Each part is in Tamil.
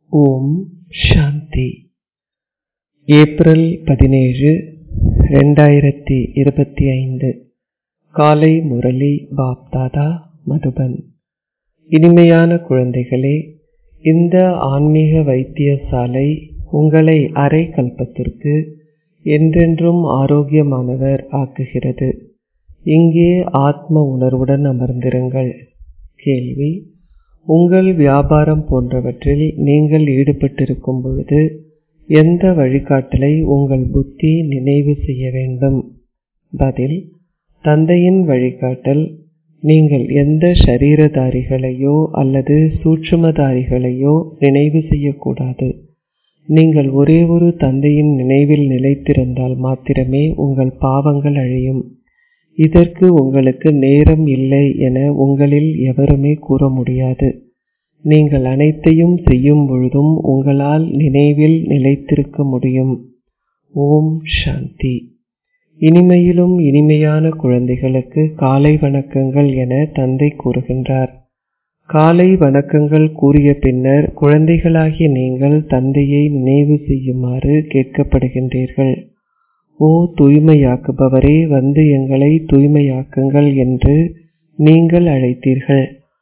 ஓம் சாந்தி ஏப்ரல் பதினேழு ரெண்டாயிரத்தி இருபத்தி ஐந்து காலை முரளி பாப்தாதா மதுபன் இனிமையான குழந்தைகளே இந்த ஆன்மீக வைத்தியசாலை உங்களை அரை கல்பத்திற்கு என்றென்றும் ஆரோக்கியமானவர் ஆக்குகிறது இங்கே ஆத்ம உணர்வுடன் அமர்ந்திருங்கள் கேள்வி உங்கள் வியாபாரம் போன்றவற்றில் நீங்கள் ஈடுபட்டிருக்கும் பொழுது எந்த வழிகாட்டலை உங்கள் புத்தி நினைவு செய்ய வேண்டும் பதில் தந்தையின் வழிகாட்டல் நீங்கள் எந்த ஷரீரதாரிகளையோ அல்லது சூட்சுமதாரிகளையோ நினைவு செய்யக்கூடாது நீங்கள் ஒரே ஒரு தந்தையின் நினைவில் நிலைத்திருந்தால் மாத்திரமே உங்கள் பாவங்கள் அழியும் இதற்கு உங்களுக்கு நேரம் இல்லை என உங்களில் எவருமே கூற முடியாது நீங்கள் அனைத்தையும் செய்யும் பொழுதும் உங்களால் நினைவில் நிலைத்திருக்க முடியும் ஓம் சாந்தி இனிமையிலும் இனிமையான குழந்தைகளுக்கு காலை வணக்கங்கள் என தந்தை கூறுகின்றார் காலை வணக்கங்கள் கூறிய பின்னர் குழந்தைகளாகிய நீங்கள் தந்தையை நினைவு செய்யுமாறு கேட்கப்படுகின்றீர்கள் ஓ தூய்மையாக்குபவரே வந்து எங்களை தூய்மையாக்குங்கள் என்று நீங்கள் அழைத்தீர்கள்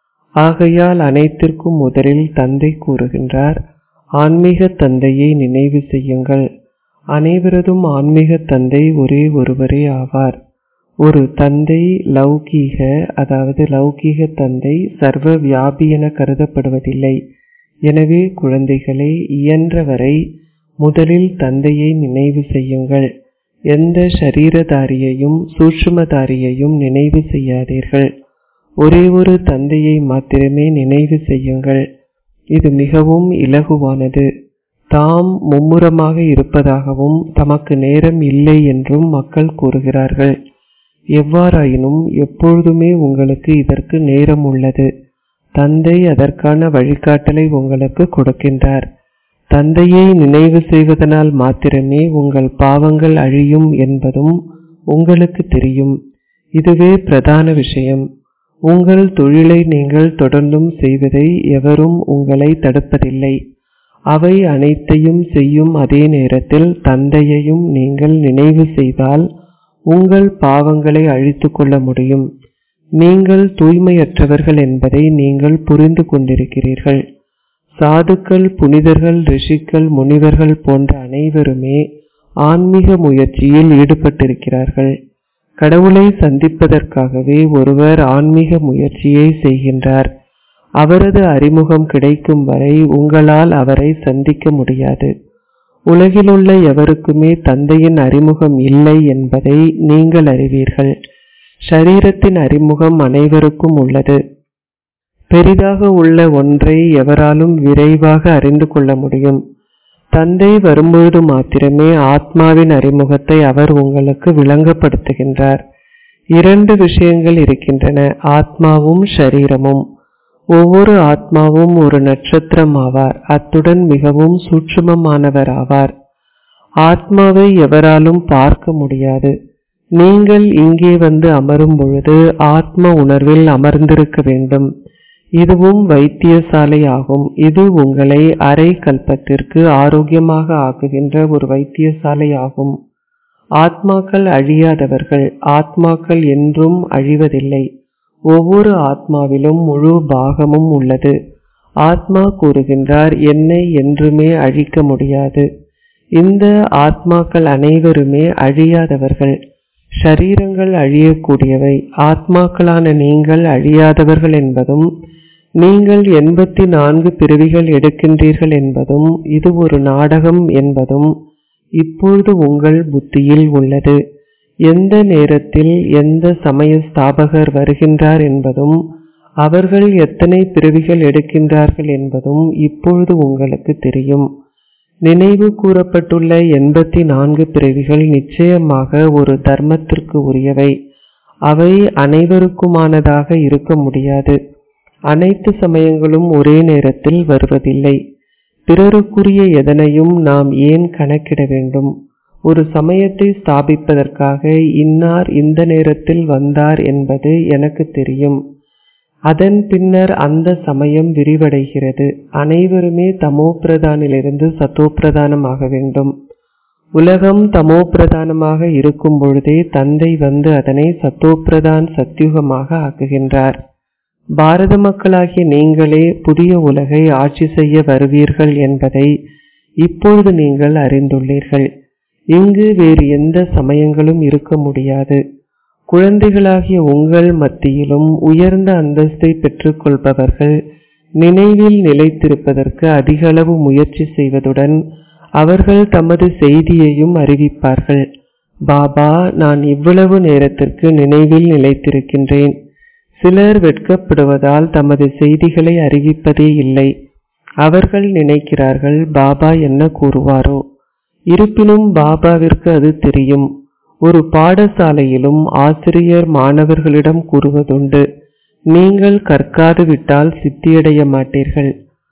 ஆகையால் அனைத்திற்கும் முதலில் தந்தை கூறுகின்றார் ஆன்மீக தந்தையை நினைவு செய்யுங்கள் அனைவரதும் ஆன்மீக தந்தை ஒரே ஒருவரே ஆவார் ஒரு தந்தை லௌகீக அதாவது லௌகீக தந்தை சர்வ வியாபி என கருதப்படுவதில்லை எனவே குழந்தைகளே இயன்றவரை முதலில் தந்தையை நினைவு செய்யுங்கள் எந்த ஷரீரதாரியையும் சூட்சுமதாரியையும் நினைவு செய்யாதீர்கள் ஒரே ஒரு தந்தையை மாத்திரமே நினைவு செய்யுங்கள் இது மிகவும் இலகுவானது தாம் மும்முரமாக இருப்பதாகவும் தமக்கு நேரம் இல்லை என்றும் மக்கள் கூறுகிறார்கள் எவ்வாறாயினும் எப்பொழுதுமே உங்களுக்கு இதற்கு நேரம் உள்ளது தந்தை அதற்கான வழிகாட்டலை உங்களுக்கு கொடுக்கின்றார் தந்தையை நினைவு செய்வதனால் மாத்திரமே உங்கள் பாவங்கள் அழியும் என்பதும் உங்களுக்கு தெரியும் இதுவே பிரதான விஷயம் உங்கள் தொழிலை நீங்கள் தொடர்ந்தும் செய்வதை எவரும் உங்களை தடுப்பதில்லை அவை அனைத்தையும் செய்யும் அதே நேரத்தில் தந்தையையும் நீங்கள் நினைவு செய்தால் உங்கள் பாவங்களை அழித்து கொள்ள முடியும் நீங்கள் தூய்மையற்றவர்கள் என்பதை நீங்கள் புரிந்து கொண்டிருக்கிறீர்கள் சாதுக்கள் புனிதர்கள் ரிஷிகள் முனிவர்கள் போன்ற அனைவருமே ஆன்மீக முயற்சியில் ஈடுபட்டிருக்கிறார்கள் கடவுளை சந்திப்பதற்காகவே ஒருவர் ஆன்மீக முயற்சியை செய்கின்றார் அவரது அறிமுகம் கிடைக்கும் வரை உங்களால் அவரை சந்திக்க முடியாது உலகிலுள்ள எவருக்குமே தந்தையின் அறிமுகம் இல்லை என்பதை நீங்கள் அறிவீர்கள் ஷரீரத்தின் அறிமுகம் அனைவருக்கும் உள்ளது பெரிதாக உள்ள ஒன்றை எவராலும் விரைவாக அறிந்து கொள்ள முடியும் தந்தை வரும்பொழுது மாத்திரமே ஆத்மாவின் அறிமுகத்தை அவர் உங்களுக்கு விளங்கப்படுத்துகின்றார் இரண்டு விஷயங்கள் இருக்கின்றன ஆத்மாவும் ஷரீரமும் ஒவ்வொரு ஆத்மாவும் ஒரு நட்சத்திரம் ஆவார் அத்துடன் மிகவும் சூட்சுமமானவர் ஆவார் ஆத்மாவை எவராலும் பார்க்க முடியாது நீங்கள் இங்கே வந்து அமரும் பொழுது ஆத்ம உணர்வில் அமர்ந்திருக்க வேண்டும் இதுவும் வைத்தியசாலை ஆகும் இது உங்களை அரை கல்பத்திற்கு ஆரோக்கியமாக ஆக்குகின்ற ஒரு வைத்தியசாலை ஆகும் ஆத்மாக்கள் அழியாதவர்கள் ஆத்மாக்கள் என்றும் அழிவதில்லை ஒவ்வொரு ஆத்மாவிலும் முழு பாகமும் உள்ளது ஆத்மா கூறுகின்றார் என்னை என்றுமே அழிக்க முடியாது இந்த ஆத்மாக்கள் அனைவருமே அழியாதவர்கள் ஷரீரங்கள் அழியக்கூடியவை ஆத்மாக்களான நீங்கள் அழியாதவர்கள் என்பதும் நீங்கள் எண்பத்தி நான்கு பிறவிகள் எடுக்கின்றீர்கள் என்பதும் இது ஒரு நாடகம் என்பதும் இப்பொழுது உங்கள் புத்தியில் உள்ளது எந்த நேரத்தில் எந்த சமய ஸ்தாபகர் வருகின்றார் என்பதும் அவர்கள் எத்தனை பிறவிகள் எடுக்கின்றார்கள் என்பதும் இப்பொழுது உங்களுக்கு தெரியும் நினைவு கூறப்பட்டுள்ள எண்பத்தி நான்கு பிறவிகள் நிச்சயமாக ஒரு தர்மத்திற்கு உரியவை அவை அனைவருக்குமானதாக இருக்க முடியாது அனைத்து சமயங்களும் ஒரே நேரத்தில் வருவதில்லை பிறருக்குரிய எதனையும் நாம் ஏன் கணக்கிட வேண்டும் ஒரு சமயத்தை ஸ்தாபிப்பதற்காக இன்னார் இந்த நேரத்தில் வந்தார் என்பது எனக்கு தெரியும் அதன் பின்னர் அந்த சமயம் விரிவடைகிறது அனைவருமே தமோ பிரதானிலிருந்து சத்தோ பிரதானமாக வேண்டும் உலகம் தமோ பிரதானமாக இருக்கும் பொழுதே தந்தை வந்து அதனை சத்தோப்பிரதான் சத்தியுகமாக ஆக்குகின்றார் பாரத மக்களாகிய நீங்களே புதிய உலகை ஆட்சி செய்ய வருவீர்கள் என்பதை இப்பொழுது நீங்கள் அறிந்துள்ளீர்கள் இங்கு வேறு எந்த சமயங்களும் இருக்க முடியாது குழந்தைகளாகிய உங்கள் மத்தியிலும் உயர்ந்த அந்தஸ்தை பெற்றுக்கொள்பவர்கள் நினைவில் நிலைத்திருப்பதற்கு அதிக அளவு முயற்சி செய்வதுடன் அவர்கள் தமது செய்தியையும் அறிவிப்பார்கள் பாபா நான் இவ்வளவு நேரத்திற்கு நினைவில் நிலைத்திருக்கின்றேன் சிலர் வெட்கப்படுவதால் தமது செய்திகளை அறிவிப்பதே இல்லை அவர்கள் நினைக்கிறார்கள் பாபா என்ன கூறுவாரோ இருப்பினும் பாபாவிற்கு அது தெரியும் ஒரு பாடசாலையிலும் ஆசிரியர் மாணவர்களிடம் கூறுவதுண்டு நீங்கள் கற்காது விட்டால் சித்தியடைய மாட்டீர்கள்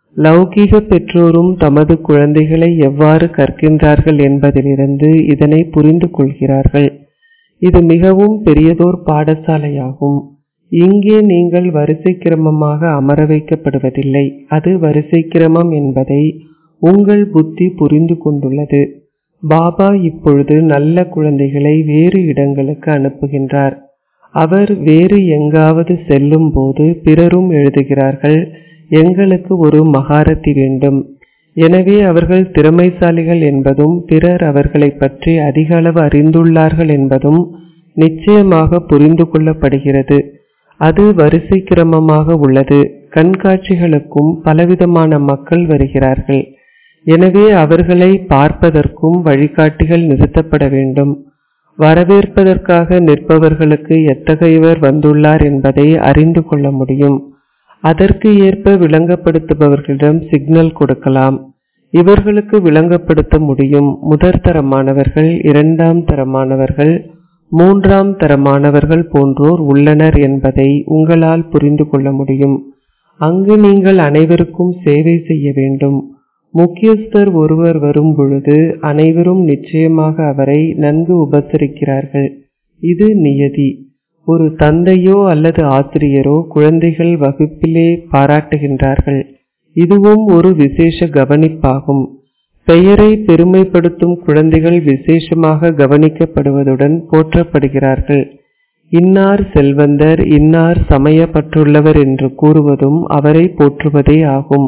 லௌகீக பெற்றோரும் தமது குழந்தைகளை எவ்வாறு கற்கின்றார்கள் என்பதிலிருந்து இதனை புரிந்து கொள்கிறார்கள் இது மிகவும் பெரியதோர் பாடசாலையாகும் இங்கே நீங்கள் வரிசை கிரமமாக அமர வைக்கப்படுவதில்லை அது வரிசை கிரமம் என்பதை உங்கள் புத்தி புரிந்து கொண்டுள்ளது பாபா இப்பொழுது நல்ல குழந்தைகளை வேறு இடங்களுக்கு அனுப்புகின்றார் அவர் வேறு எங்காவது செல்லும் போது பிறரும் எழுதுகிறார்கள் எங்களுக்கு ஒரு மகாரத்தி வேண்டும் எனவே அவர்கள் திறமைசாலிகள் என்பதும் பிறர் அவர்களை பற்றி அதிக அளவு அறிந்துள்ளார்கள் என்பதும் நிச்சயமாக புரிந்து கொள்ளப்படுகிறது அது வரிசை கிரமமாக உள்ளது கண்காட்சிகளுக்கும் பலவிதமான மக்கள் வருகிறார்கள் எனவே அவர்களை பார்ப்பதற்கும் வழிகாட்டிகள் நிறுத்தப்பட வேண்டும் வரவேற்பதற்காக நிற்பவர்களுக்கு எத்தகையவர் வந்துள்ளார் என்பதை அறிந்து கொள்ள முடியும் அதற்கு ஏற்ப விளங்கப்படுத்துபவர்களிடம் சிக்னல் கொடுக்கலாம் இவர்களுக்கு விளங்கப்படுத்த முடியும் முதற் தரமானவர்கள் இரண்டாம் தரமானவர்கள் மூன்றாம் தரமானவர்கள் போன்றோர் உள்ளனர் என்பதை உங்களால் புரிந்து கொள்ள முடியும் அங்கு நீங்கள் அனைவருக்கும் சேவை செய்ய வேண்டும் முக்கியஸ்தர் ஒருவர் வரும் பொழுது அனைவரும் நிச்சயமாக அவரை நன்கு உபசரிக்கிறார்கள் இது நியதி ஒரு தந்தையோ அல்லது ஆசிரியரோ குழந்தைகள் வகுப்பிலே பாராட்டுகின்றார்கள் இதுவும் ஒரு விசேஷ கவனிப்பாகும் பெயரை பெருமைப்படுத்தும் குழந்தைகள் விசேஷமாக கவனிக்கப்படுவதுடன் போற்றப்படுகிறார்கள் இன்னார் செல்வந்தர் இன்னார் சமயப்பற்றுள்ளவர் என்று கூறுவதும் அவரை போற்றுவதே ஆகும்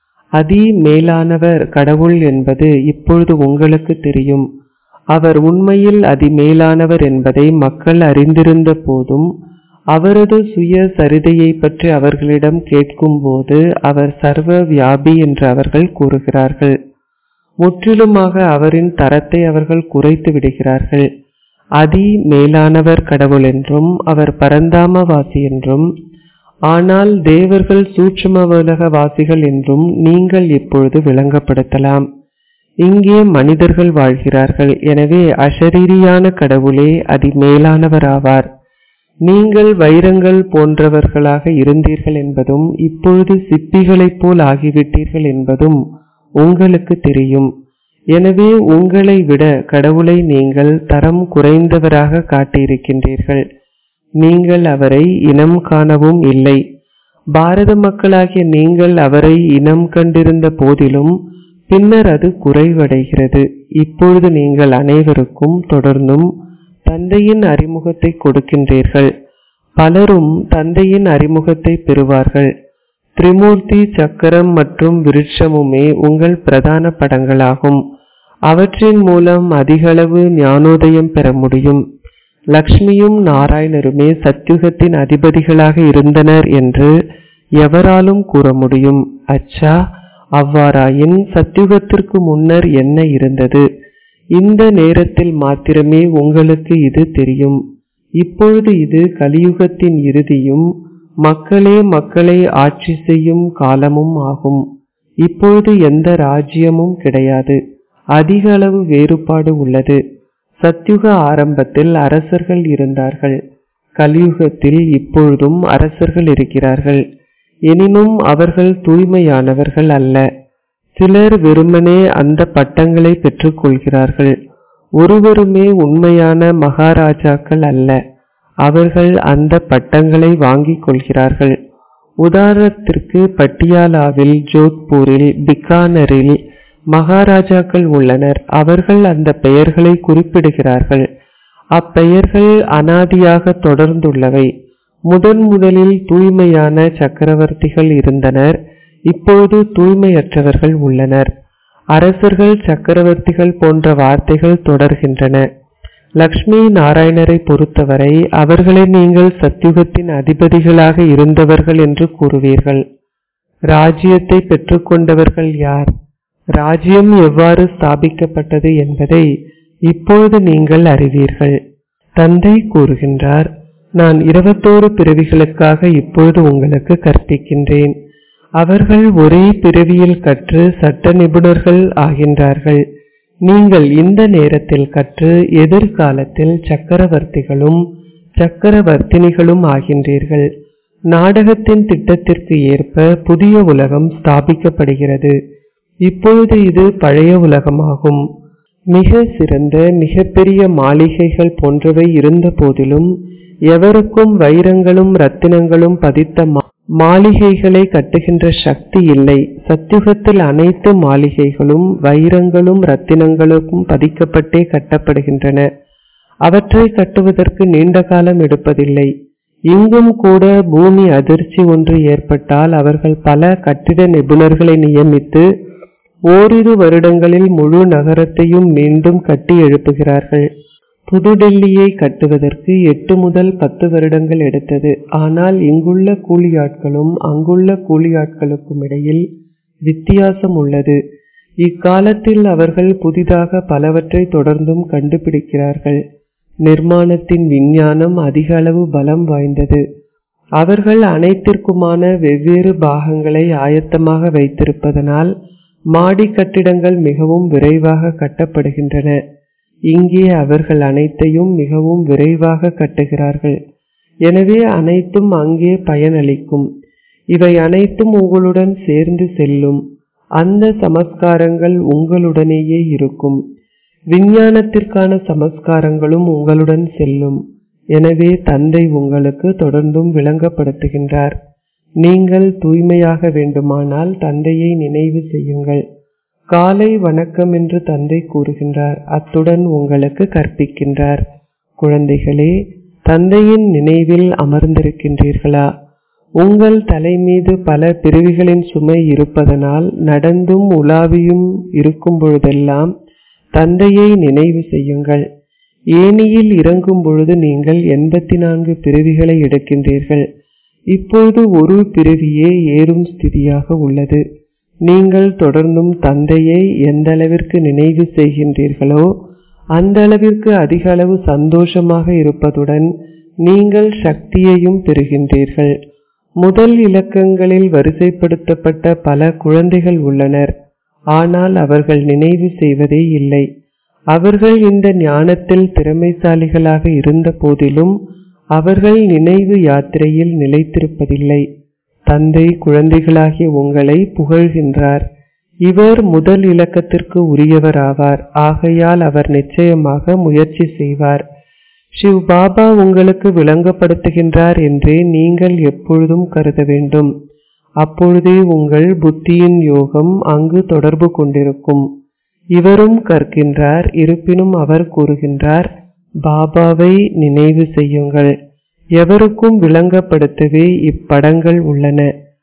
அதி மேலானவர் கடவுள் என்பது இப்பொழுது உங்களுக்கு தெரியும் அவர் உண்மையில் அதிமேலானவர் என்பதை மக்கள் அறிந்திருந்த போதும் அவரது சுய சரிதையை பற்றி அவர்களிடம் கேட்கும்போது அவர் சர்வ வியாபி என்று அவர்கள் கூறுகிறார்கள் முற்றிலுமாக அவரின் தரத்தை அவர்கள் குறைத்து விடுகிறார்கள் அதி மேலானவர் கடவுள் என்றும் அவர் பரந்தாமவாசி என்றும் ஆனால் தேவர்கள் சூட்சும உலக வாசிகள் என்றும் நீங்கள் இப்பொழுது விளங்கப்படுத்தலாம் இங்கே மனிதர்கள் வாழ்கிறார்கள் எனவே அஷரீரியான கடவுளே அதி மேலானவராவார் நீங்கள் வைரங்கள் போன்றவர்களாக இருந்தீர்கள் என்பதும் இப்பொழுது சிப்பிகளைப் போல் ஆகிவிட்டீர்கள் என்பதும் உங்களுக்கு தெரியும் எனவே உங்களை விட கடவுளை நீங்கள் தரம் குறைந்தவராக காட்டியிருக்கின்றீர்கள் நீங்கள் அவரை இனம் காணவும் இல்லை பாரத மக்களாகிய நீங்கள் அவரை இனம் கண்டிருந்த போதிலும் பின்னர் அது குறைவடைகிறது இப்பொழுது நீங்கள் அனைவருக்கும் தொடர்ந்தும் தந்தையின் அறிமுகத்தை கொடுக்கின்றீர்கள் பலரும் தந்தையின் அறிமுகத்தை பெறுவார்கள் திரிமூர்த்தி சக்கரம் மற்றும் விருட்சமுமே உங்கள் பிரதான படங்களாகும் அவற்றின் மூலம் அதிகளவு ஞானோதயம் பெற முடியும் லக்ஷ்மியும் நாராயணருமே சத்யுகத்தின் அதிபதிகளாக இருந்தனர் என்று எவராலும் கூற முடியும் அச்சா அவ்வாறாயின் சத்யுகத்திற்கு முன்னர் என்ன இருந்தது இந்த நேரத்தில் மாத்திரமே உங்களுக்கு இது தெரியும் இப்பொழுது இது கலியுகத்தின் இறுதியும் மக்களே மக்களை ஆட்சி செய்யும் காலமும் ஆகும் இப்பொழுது எந்த ராஜ்யமும் கிடையாது அதிக அளவு வேறுபாடு உள்ளது சத்யுக ஆரம்பத்தில் அரசர்கள் இருந்தார்கள் கலியுகத்தில் இப்பொழுதும் அரசர்கள் இருக்கிறார்கள் எனினும் அவர்கள் தூய்மையானவர்கள் அல்ல சிலர் வெறுமனே அந்த பட்டங்களை பெற்றுக்கொள்கிறார்கள் ஒருவருமே உண்மையான மகாராஜாக்கள் அல்ல அவர்கள் அந்த பட்டங்களை வாங்கிக் கொள்கிறார்கள் உதாரணத்திற்கு பட்டியாலாவில் ஜோத்பூரில் பிகானரில் மகாராஜாக்கள் உள்ளனர் அவர்கள் அந்த பெயர்களை குறிப்பிடுகிறார்கள் அப்பெயர்கள் அனாதியாக தொடர்ந்துள்ளவை முதன் முதலில் தூய்மையான சக்கரவர்த்திகள் இருந்தனர் இப்பொழுது தூய்மையற்றவர்கள் உள்ளனர் அரசர்கள் சக்கரவர்த்திகள் போன்ற வார்த்தைகள் தொடர்கின்றன லக்ஷ்மி நாராயணரை பொறுத்தவரை அவர்களை நீங்கள் சத்யுகத்தின் அதிபதிகளாக இருந்தவர்கள் என்று கூறுவீர்கள் ராஜ்யத்தை பெற்றுக்கொண்டவர்கள் யார் ராஜ்யம் எவ்வாறு ஸ்தாபிக்கப்பட்டது என்பதை இப்பொழுது நீங்கள் அறிவீர்கள் தந்தை கூறுகின்றார் நான் இருபத்தோரு பிறவிகளுக்காக இப்பொழுது உங்களுக்கு கற்பிக்கின்றேன் அவர்கள் ஒரே பிறவியில் கற்று சட்ட நிபுணர்கள் ஆகின்றார்கள் நீங்கள் இந்த நேரத்தில் கற்று எதிர்காலத்தில் சக்கரவர்த்திகளும் சக்கரவர்த்தினிகளும் ஆகின்றீர்கள் நாடகத்தின் திட்டத்திற்கு ஏற்ப புதிய உலகம் ஸ்தாபிக்கப்படுகிறது இப்பொழுது இது பழைய உலகமாகும் மிக சிறந்த மிகப்பெரிய மாளிகைகள் போன்றவை இருந்த போதிலும் எவருக்கும் வைரங்களும் ரத்தினங்களும் பதித்த மாளிகைகளை கட்டுகின்ற சக்தி இல்லை சத்தியுகத்தில் அனைத்து மாளிகைகளும் வைரங்களும் ரத்தினங்களும் பதிக்கப்பட்டே கட்டப்படுகின்றன அவற்றை கட்டுவதற்கு நீண்ட காலம் எடுப்பதில்லை இங்கும் கூட பூமி அதிர்ச்சி ஒன்று ஏற்பட்டால் அவர்கள் பல கட்டிட நிபுணர்களை நியமித்து ஓரிரு வருடங்களில் முழு நகரத்தையும் மீண்டும் கட்டி எழுப்புகிறார்கள் புதுடெல்லியை கட்டுவதற்கு எட்டு முதல் பத்து வருடங்கள் எடுத்தது ஆனால் இங்குள்ள கூலியாட்களும் அங்குள்ள கூலியாட்களுக்கும் இடையில் வித்தியாசம் உள்ளது இக்காலத்தில் அவர்கள் புதிதாக பலவற்றை தொடர்ந்தும் கண்டுபிடிக்கிறார்கள் நிர்மாணத்தின் விஞ்ஞானம் அதிக அளவு பலம் வாய்ந்தது அவர்கள் அனைத்திற்குமான வெவ்வேறு பாகங்களை ஆயத்தமாக வைத்திருப்பதனால் மாடி கட்டிடங்கள் மிகவும் விரைவாக கட்டப்படுகின்றன இங்கே அவர்கள் அனைத்தையும் மிகவும் விரைவாக கட்டுகிறார்கள் எனவே அனைத்தும் அங்கே பயனளிக்கும் இவை அனைத்தும் உங்களுடன் சேர்ந்து செல்லும் அந்த சமஸ்காரங்கள் உங்களுடனேயே இருக்கும் விஞ்ஞானத்திற்கான சமஸ்காரங்களும் உங்களுடன் செல்லும் எனவே தந்தை உங்களுக்கு தொடர்ந்தும் விளங்கப்படுத்துகின்றார் நீங்கள் தூய்மையாக வேண்டுமானால் தந்தையை நினைவு செய்யுங்கள் காலை வணக்கம் என்று தந்தை கூறுகின்றார் அத்துடன் உங்களுக்கு கற்பிக்கின்றார் குழந்தைகளே தந்தையின் நினைவில் அமர்ந்திருக்கின்றீர்களா உங்கள் தலை மீது பல பிரிவுகளின் சுமை இருப்பதனால் நடந்தும் உலாவியும் இருக்கும் பொழுதெல்லாம் தந்தையை நினைவு செய்யுங்கள் ஏனியில் இறங்கும் பொழுது நீங்கள் எண்பத்தி நான்கு பிறவிகளை எடுக்கின்றீர்கள் இப்பொழுது ஒரு பிறவியே ஏறும் ஸ்திதியாக உள்ளது நீங்கள் தொடர்ந்தும் தந்தையை எந்த அளவிற்கு நினைவு செய்கின்றீர்களோ அந்த அளவிற்கு அதிக அளவு சந்தோஷமாக இருப்பதுடன் நீங்கள் சக்தியையும் பெறுகின்றீர்கள் முதல் இலக்கங்களில் வரிசைப்படுத்தப்பட்ட பல குழந்தைகள் உள்ளனர் ஆனால் அவர்கள் நினைவு செய்வதே இல்லை அவர்கள் இந்த ஞானத்தில் திறமைசாலிகளாக இருந்த போதிலும் அவர்கள் நினைவு யாத்திரையில் நிலைத்திருப்பதில்லை தந்தை குழந்தைகளாகிய உங்களை புகழ்கின்றார் இவர் முதல் இலக்கத்திற்கு உரியவர் ஆவார் ஆகையால் அவர் நிச்சயமாக முயற்சி செய்வார் சிவ் பாபா உங்களுக்கு விளங்கப்படுத்துகின்றார் என்றே நீங்கள் எப்பொழுதும் கருத வேண்டும் அப்பொழுதே உங்கள் புத்தியின் யோகம் அங்கு தொடர்பு கொண்டிருக்கும் இவரும் கற்கின்றார் இருப்பினும் அவர் கூறுகின்றார் பாபாவை நினைவு செய்யுங்கள் எவருக்கும் விளங்கப்படுத்தவே இப்படங்கள் உள்ளன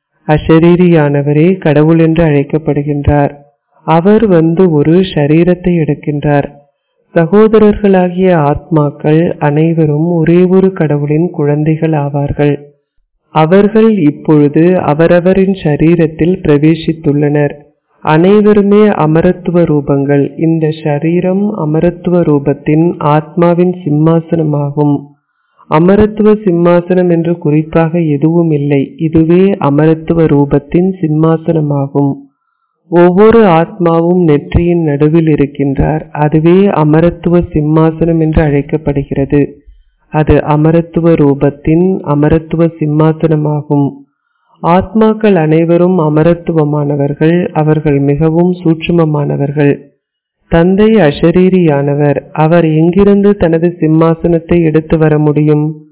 அஷரீரியானவரே கடவுள் என்று அழைக்கப்படுகின்றார் அவர் வந்து ஒரு ஷரீரத்தை எடுக்கின்றார் சகோதரர்களாகிய ஆத்மாக்கள் அனைவரும் ஒரே ஒரு கடவுளின் குழந்தைகள் ஆவார்கள் அவர்கள் இப்பொழுது அவரவரின் ஷரீரத்தில் பிரவேசித்துள்ளனர் அனைவருமே அமரத்துவ ரூபங்கள் இந்த ஷரீரம் அமரத்துவ ரூபத்தின் ஆத்மாவின் சிம்மாசனமாகும் அமரத்துவ சிம்மாசனம் என்று குறிப்பாக எதுவும் இல்லை இதுவே அமரத்துவ ரூபத்தின் சிம்மாசனமாகும் ஒவ்வொரு ஆத்மாவும் நெற்றியின் நடுவில் இருக்கின்றார் அதுவே அமரத்துவ சிம்மாசனம் என்று அழைக்கப்படுகிறது அது அமரத்துவ ரூபத்தின் அமரத்துவ சிம்மாசனமாகும் ஆத்மாக்கள் அனைவரும் அமரத்துவமானவர்கள் அவர்கள் மிகவும் சூட்சுமமானவர்கள் தந்தை அஷரீரியானவர் அவர் எங்கிருந்து தனது சிம்மாசனத்தை எடுத்து வர முடியும்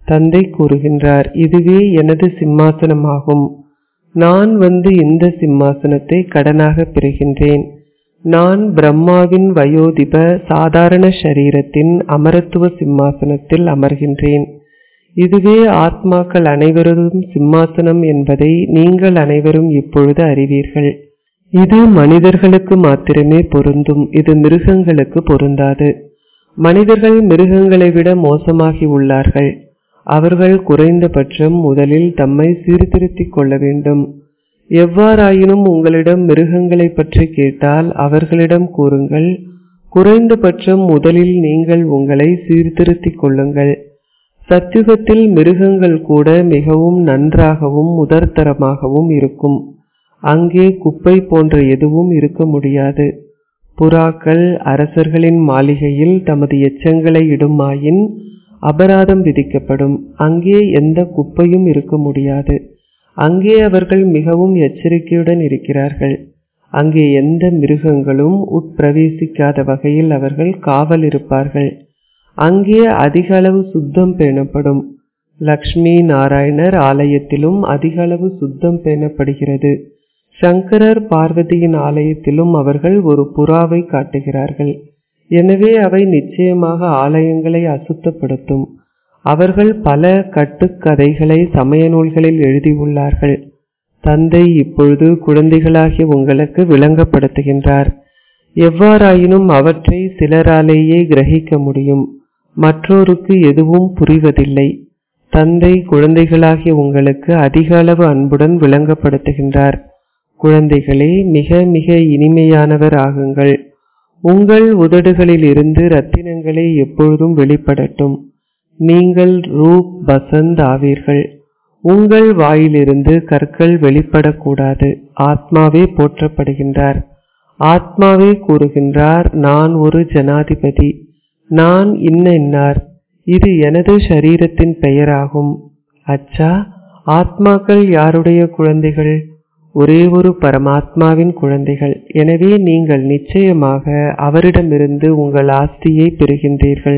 தந்தை கூறுகின்றார் இதுவே எனது சிம்மாசனமாகும் நான் வந்து இந்த சிம்மாசனத்தை கடனாக பெறுகின்றேன் நான் பிரம்மாவின் வயோதிப சாதாரண சரீரத்தின் அமரத்துவ சிம்மாசனத்தில் அமர்கின்றேன் இதுவே ஆத்மாக்கள் அனைவரும் சிம்மாசனம் என்பதை நீங்கள் அனைவரும் இப்பொழுது அறிவீர்கள் இது மனிதர்களுக்கு மாத்திரமே பொருந்தும் இது மிருகங்களுக்கு பொருந்தாது மனிதர்கள் மிருகங்களை விட மோசமாகி உள்ளார்கள் அவர்கள் குறைந்தபட்சம் முதலில் தம்மை சீர்திருத்திக் கொள்ள வேண்டும் எவ்வாறாயினும் உங்களிடம் மிருகங்களை பற்றி கேட்டால் அவர்களிடம் கூறுங்கள் குறைந்தபட்சம் முதலில் நீங்கள் உங்களை சீர்திருத்திக் கொள்ளுங்கள் சத்தியுகத்தில் மிருகங்கள் கூட மிகவும் நன்றாகவும் முதற்தரமாகவும் இருக்கும் அங்கே குப்பை போன்ற எதுவும் இருக்க முடியாது புறாக்கள் அரசர்களின் மாளிகையில் தமது எச்சங்களை இடுமாயின் அபராதம் விதிக்கப்படும் அங்கே எந்த குப்பையும் இருக்க முடியாது அங்கே அவர்கள் மிகவும் எச்சரிக்கையுடன் இருக்கிறார்கள் அங்கே எந்த மிருகங்களும் உட்பிரவேசிக்காத வகையில் அவர்கள் காவல் இருப்பார்கள் அங்கே அதிக அளவு சுத்தம் பேணப்படும் லக்ஷ்மி நாராயணர் ஆலயத்திலும் அதிக அளவு சுத்தம் பேணப்படுகிறது சங்கரர் பார்வதியின் ஆலயத்திலும் அவர்கள் ஒரு புறாவை காட்டுகிறார்கள் எனவே அவை நிச்சயமாக ஆலயங்களை அசுத்தப்படுத்தும் அவர்கள் பல கட்டுக்கதைகளை சமய நூல்களில் எழுதியுள்ளார்கள் தந்தை இப்பொழுது குழந்தைகளாகிய உங்களுக்கு விளங்கப்படுத்துகின்றார் எவ்வாறாயினும் அவற்றை சிலராலேயே கிரகிக்க முடியும் மற்றோருக்கு எதுவும் புரிவதில்லை தந்தை குழந்தைகளாகிய உங்களுக்கு அதிக அளவு அன்புடன் விளங்கப்படுத்துகின்றார் குழந்தைகளே மிக மிக இனிமையானவர் ஆகுங்கள் உங்கள் உதடுகளில் இருந்து ரத்தினங்களே எப்பொழுதும் வெளிப்படட்டும் நீங்கள் ரூப் பசந்த் ஆவீர்கள் உங்கள் வாயிலிருந்து கற்கள் வெளிப்படக்கூடாது ஆத்மாவே போற்றப்படுகின்றார் ஆத்மாவே கூறுகின்றார் நான் ஒரு ஜனாதிபதி நான் இன்ன இன்னார் இது எனது சரீரத்தின் பெயராகும் அச்சா ஆத்மாக்கள் யாருடைய குழந்தைகள் ஒரே ஒரு பரமாத்மாவின் குழந்தைகள் எனவே நீங்கள் நிச்சயமாக அவரிடமிருந்து உங்கள் ஆஸ்தியை பெறுகின்றீர்கள்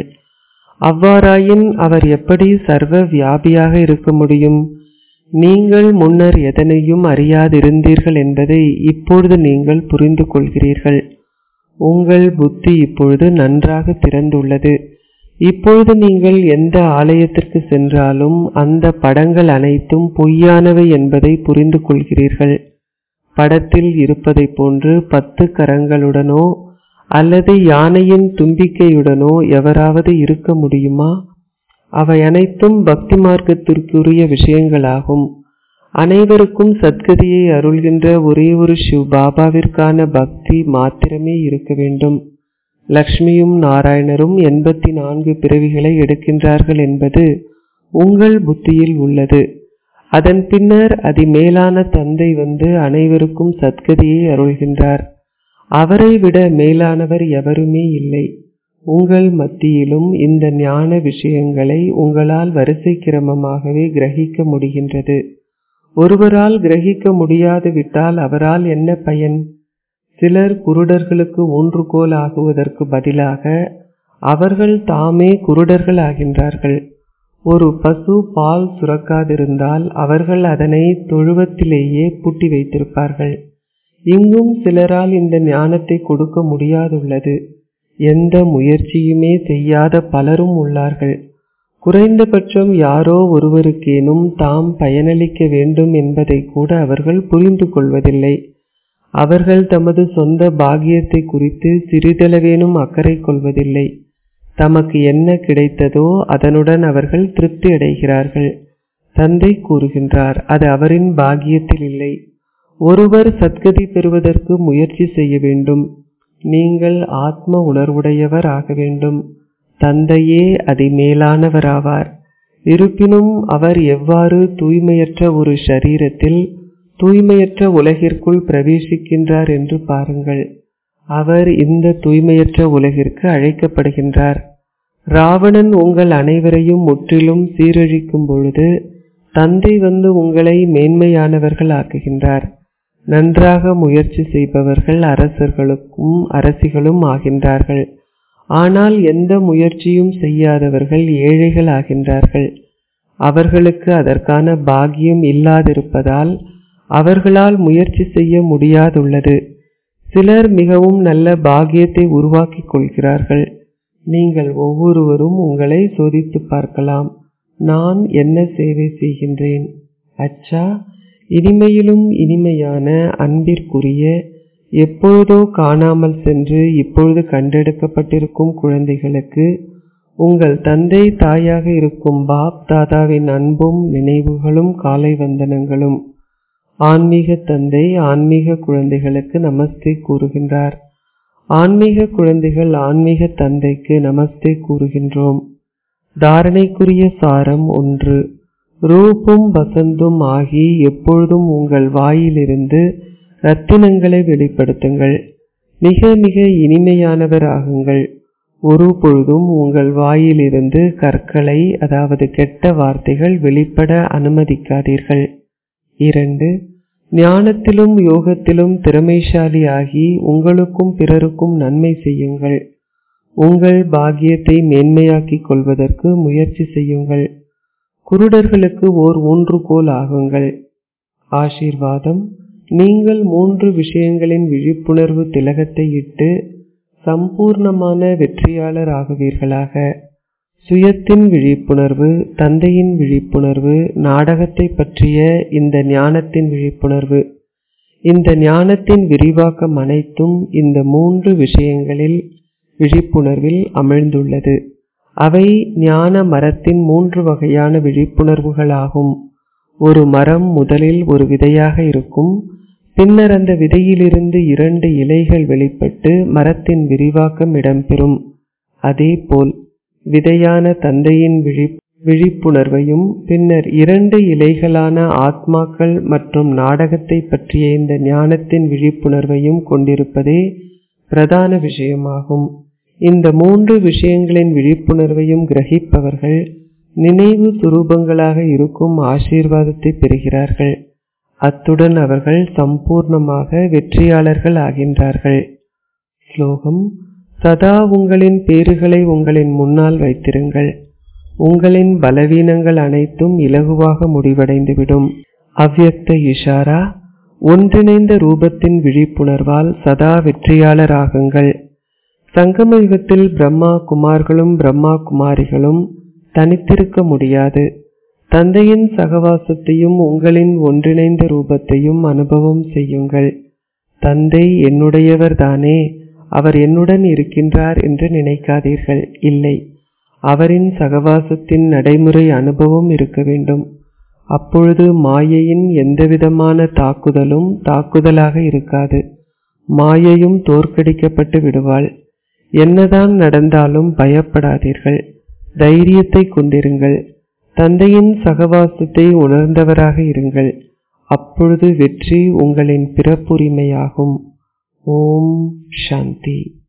அவ்வாறாயின் அவர் எப்படி சர்வ வியாபியாக இருக்க முடியும் நீங்கள் முன்னர் எதனையும் அறியாதிருந்தீர்கள் என்பதை இப்பொழுது நீங்கள் புரிந்து கொள்கிறீர்கள் உங்கள் புத்தி இப்பொழுது நன்றாக திறந்துள்ளது இப்பொழுது நீங்கள் எந்த ஆலயத்திற்கு சென்றாலும் அந்த படங்கள் அனைத்தும் பொய்யானவை என்பதை புரிந்து கொள்கிறீர்கள் படத்தில் இருப்பதைப் போன்று பத்து கரங்களுடனோ அல்லது யானையின் தும்பிக்கையுடனோ எவராவது இருக்க முடியுமா அவை அனைத்தும் பக்தி மார்க்கத்திற்குரிய விஷயங்களாகும் அனைவருக்கும் சத்கதியை அருள்கின்ற ஒரே ஒரு சிவ் பாபாவிற்கான பக்தி மாத்திரமே இருக்க வேண்டும் லக்ஷ்மியும் நாராயணரும் எண்பத்தி நான்கு பிறவிகளை எடுக்கின்றார்கள் என்பது உங்கள் புத்தியில் உள்ளது அதன் பின்னர் அதிமேலான தந்தை வந்து அனைவருக்கும் சத்கதியை அருள்கின்றார் அவரை விட மேலானவர் எவருமே இல்லை உங்கள் மத்தியிலும் இந்த ஞான விஷயங்களை உங்களால் வரிசை கிரமமாகவே கிரகிக்க முடிகின்றது ஒருவரால் கிரகிக்க முடியாது விட்டால் அவரால் என்ன பயன் சிலர் குருடர்களுக்கு ஊன்றுகோல் ஆகுவதற்கு பதிலாக அவர்கள் தாமே குருடர்கள் ஆகின்றார்கள் ஒரு பசு பால் சுரக்காதிருந்தால் அவர்கள் அதனை தொழுவத்திலேயே பூட்டி வைத்திருப்பார்கள் இங்கும் சிலரால் இந்த ஞானத்தை கொடுக்க முடியாதுள்ளது எந்த முயற்சியுமே செய்யாத பலரும் உள்ளார்கள் குறைந்தபட்சம் யாரோ ஒருவருக்கேனும் தாம் பயனளிக்க வேண்டும் என்பதை கூட அவர்கள் புரிந்து கொள்வதில்லை அவர்கள் தமது சொந்த பாகியத்தை குறித்து சிறிதளவேனும் அக்கறை கொள்வதில்லை தமக்கு என்ன கிடைத்ததோ அதனுடன் அவர்கள் திருப்தி அடைகிறார்கள் தந்தை கூறுகின்றார் அது அவரின் பாகியத்தில் இல்லை ஒருவர் சத்கதி பெறுவதற்கு முயற்சி செய்ய வேண்டும் நீங்கள் ஆத்ம உணர்வுடையவர் ஆக வேண்டும் தந்தையே அதிமேலானவராவார் இருப்பினும் அவர் எவ்வாறு தூய்மையற்ற ஒரு ஷரீரத்தில் தூய்மையற்ற உலகிற்குள் பிரவேசிக்கின்றார் என்று பாருங்கள் அவர் இந்த தூய்மையற்ற உலகிற்கு அழைக்கப்படுகின்றார் ராவணன் உங்கள் அனைவரையும் முற்றிலும் சீரழிக்கும் பொழுது தந்தை வந்து உங்களை மேன்மையானவர்கள் ஆக்குகின்றார் நன்றாக முயற்சி செய்பவர்கள் அரசர்களுக்கும் அரசிகளும் ஆகின்றார்கள் ஆனால் எந்த முயற்சியும் செய்யாதவர்கள் ஏழைகள் ஆகின்றார்கள் அவர்களுக்கு அதற்கான பாக்கியம் இல்லாதிருப்பதால் அவர்களால் முயற்சி செய்ய முடியாதுள்ளது சிலர் மிகவும் நல்ல பாக்கியத்தை உருவாக்கிக் கொள்கிறார்கள் நீங்கள் ஒவ்வொருவரும் உங்களை சோதித்து பார்க்கலாம் நான் என்ன சேவை செய்கின்றேன் அச்சா இனிமையிலும் இனிமையான அன்பிற்குரிய எப்பொழுதோ காணாமல் சென்று இப்பொழுது கண்டெடுக்கப்பட்டிருக்கும் குழந்தைகளுக்கு உங்கள் தந்தை தாயாக இருக்கும் பாப் தாதாவின் அன்பும் நினைவுகளும் காலை வந்தனங்களும் ஆன்மீக தந்தை ஆன்மீக குழந்தைகளுக்கு நமஸ்தே கூறுகின்றார் ஆன்மீக குழந்தைகள் ஆன்மீக தந்தைக்கு நமஸ்தே கூறுகின்றோம் தாரணைக்குரிய சாரம் ஒன்று ரூபும் வசந்தும் ஆகி எப்பொழுதும் உங்கள் வாயிலிருந்து ரத்தினங்களை வெளிப்படுத்துங்கள் மிக மிக இனிமையானவர் ஆகுங்கள் ஒரு பொழுதும் உங்கள் வாயிலிருந்து கற்களை அதாவது கெட்ட வார்த்தைகள் வெளிப்பட அனுமதிக்காதீர்கள் இரண்டு ஞானத்திலும் யோகத்திலும் திறமைசாலி ஆகி உங்களுக்கும் பிறருக்கும் நன்மை செய்யுங்கள் உங்கள் பாக்கியத்தை மேன்மையாக்கிக் கொள்வதற்கு முயற்சி செய்யுங்கள் குருடர்களுக்கு ஓர் ஊன்றுகோல் ஆகுங்கள் ஆசீர்வாதம் நீங்கள் மூன்று விஷயங்களின் விழிப்புணர்வு திலகத்தை இட்டு சம்பூர்ணமான வெற்றியாளர் ஆகுவீர்களாக சுயத்தின் விழிப்புணர்வு தந்தையின் விழிப்புணர்வு நாடகத்தை பற்றிய இந்த ஞானத்தின் விழிப்புணர்வு இந்த ஞானத்தின் விரிவாக்கம் அனைத்தும் இந்த மூன்று விஷயங்களில் விழிப்புணர்வில் அமிழ்ந்துள்ளது அவை ஞான மரத்தின் மூன்று வகையான விழிப்புணர்வுகளாகும் ஒரு மரம் முதலில் ஒரு விதையாக இருக்கும் பின்னர் அந்த விதையிலிருந்து இரண்டு இலைகள் வெளிப்பட்டு மரத்தின் விரிவாக்கம் இடம்பெறும் அதேபோல் விதையான தந்தையின் விழி விழிப்புணர்வையும் பின்னர் இரண்டு இலைகளான ஆத்மாக்கள் மற்றும் நாடகத்தை பற்றிய இந்த ஞானத்தின் விழிப்புணர்வையும் கொண்டிருப்பதே பிரதான விஷயமாகும் இந்த மூன்று விஷயங்களின் விழிப்புணர்வையும் கிரகிப்பவர்கள் நினைவு சுரூபங்களாக இருக்கும் ஆசீர்வாதத்தை பெறுகிறார்கள் அத்துடன் அவர்கள் சம்பூர்ணமாக வெற்றியாளர்கள் ஆகின்றார்கள் ஸ்லோகம் சதா உங்களின் பேறுகளை உங்களின் முன்னால் வைத்திருங்கள் உங்களின் பலவீனங்கள் அனைத்தும் இலகுவாக முடிவடைந்துவிடும் அவ்யக்த இஷாரா ஒன்றிணைந்த ரூபத்தின் விழிப்புணர்வால் சதா வெற்றியாளராகுங்கள் சங்கம யுகத்தில் பிரம்மா குமார்களும் பிரம்மா குமாரிகளும் தனித்திருக்க முடியாது தந்தையின் சகவாசத்தையும் உங்களின் ஒன்றிணைந்த ரூபத்தையும் அனுபவம் செய்யுங்கள் தந்தை என்னுடையவர் தானே அவர் என்னுடன் இருக்கின்றார் என்று நினைக்காதீர்கள் இல்லை அவரின் சகவாசத்தின் நடைமுறை அனுபவம் இருக்க வேண்டும் அப்பொழுது மாயையின் எந்தவிதமான தாக்குதலும் தாக்குதலாக இருக்காது மாயையும் தோற்கடிக்கப்பட்டு விடுவாள் என்னதான் நடந்தாலும் பயப்படாதீர்கள் தைரியத்தை கொண்டிருங்கள் தந்தையின் சகவாசத்தை உணர்ந்தவராக இருங்கள் அப்பொழுது வெற்றி உங்களின் பிறப்புரிமையாகும் ஓம் சாந்தி